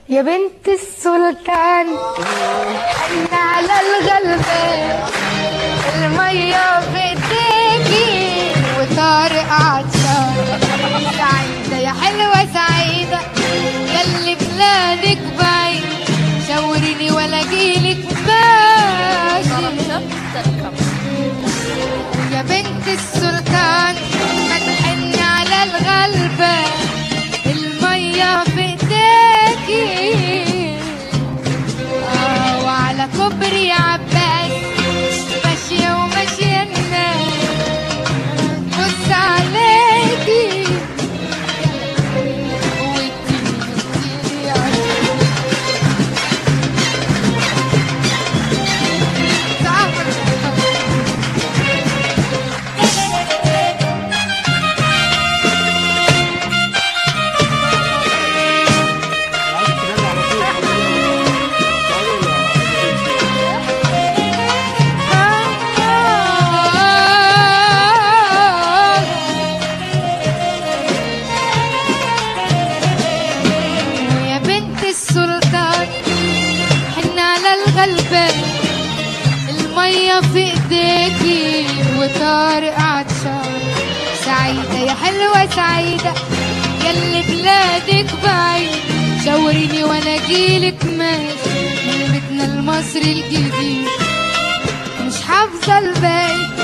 يا بنت السلطان حن على الغلبان المية في ايديكي وطارق عطشان سعيدة يا حلوة سعيدة ياللي بلادك بعيد شاوريني ولا جيلك ماشي يا بنت السلطان ما تحني على الغلبة المية في ايديكي آه وعلى كوبري عباس ماشية وماشية الناس بص عليكي واديني اديني عشان يا بنت السلطان حن على الغلبان المية في ايديكي وطارق عطشان سعيدة يا حلوة سعيدة ياللي بلادك بعيد شاوريني وانا اجيلك ماشي من بيتنا المصري الجديد مش حافظة الباقي